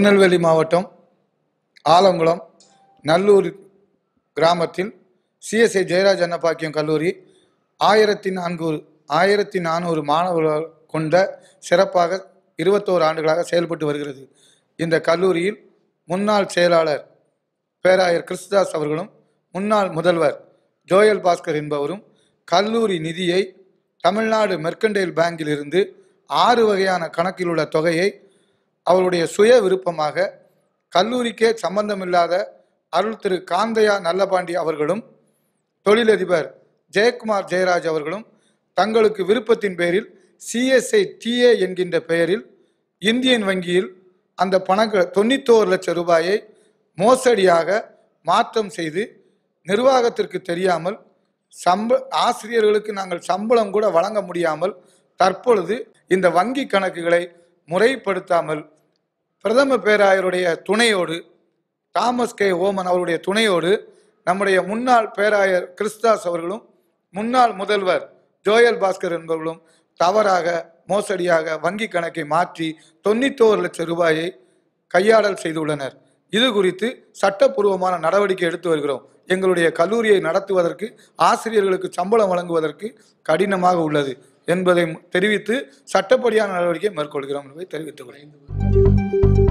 திருநெல்வேலி மாவட்டம் ஆலங்குளம் நல்லூர் கிராமத்தில் சிஎஸ்ஐ ஜெயராஜ் அன்னபாக்கியம் கல்லூரி ஆயிரத்தி நான்கு ஆயிரத்தி நானூறு மாணவர்கள் கொண்ட சிறப்பாக இருபத்தோரு ஆண்டுகளாக செயல்பட்டு வருகிறது இந்த கல்லூரியில் முன்னாள் செயலாளர் பேராயர் கிறிஸ்துதாஸ் அவர்களும் முன்னாள் முதல்வர் ஜோயல் பாஸ்கர் என்பவரும் கல்லூரி நிதியை தமிழ்நாடு மெர்கண்டைல் பேங்கில் இருந்து ஆறு வகையான கணக்கில் உள்ள தொகையை அவருடைய சுய விருப்பமாக கல்லூரிக்கே சம்பந்தமில்லாத அருள் திரு காந்தையா நல்லபாண்டி அவர்களும் தொழிலதிபர் ஜெயக்குமார் ஜெயராஜ் அவர்களும் தங்களுக்கு விருப்பத்தின் பேரில் சிஎஸ்ஐ டிஏ என்கின்ற பெயரில் இந்தியன் வங்கியில் அந்த பணங்கள் தொண்ணூத்தோரு லட்சம் ரூபாயை மோசடியாக மாற்றம் செய்து நிர்வாகத்திற்கு தெரியாமல் சம்ப ஆசிரியர்களுக்கு நாங்கள் சம்பளம் கூட வழங்க முடியாமல் தற்பொழுது இந்த வங்கி கணக்குகளை முறைப்படுத்தாமல் பிரதம பேராயருடைய துணையோடு தாமஸ் கே ஓமன் அவருடைய துணையோடு நம்முடைய முன்னாள் பேராயர் கிறிஸ்தாஸ் அவர்களும் முன்னாள் முதல்வர் ஜோயல் பாஸ்கர் என்பவர்களும் தவறாக மோசடியாக வங்கி கணக்கை மாற்றி தொண்ணூத்தோரு லட்சம் ரூபாயை கையாடல் செய்துள்ளனர் இது குறித்து சட்டப்பூர்வமான நடவடிக்கை எடுத்து வருகிறோம் எங்களுடைய கல்லூரியை நடத்துவதற்கு ஆசிரியர்களுக்கு சம்பளம் வழங்குவதற்கு கடினமாக உள்ளது என்பதை தெரிவித்து சட்டப்படியான நடவடிக்கை மேற்கொள்கிறோம் என்பதை தெரிவித்துக் கொள்கிறேன்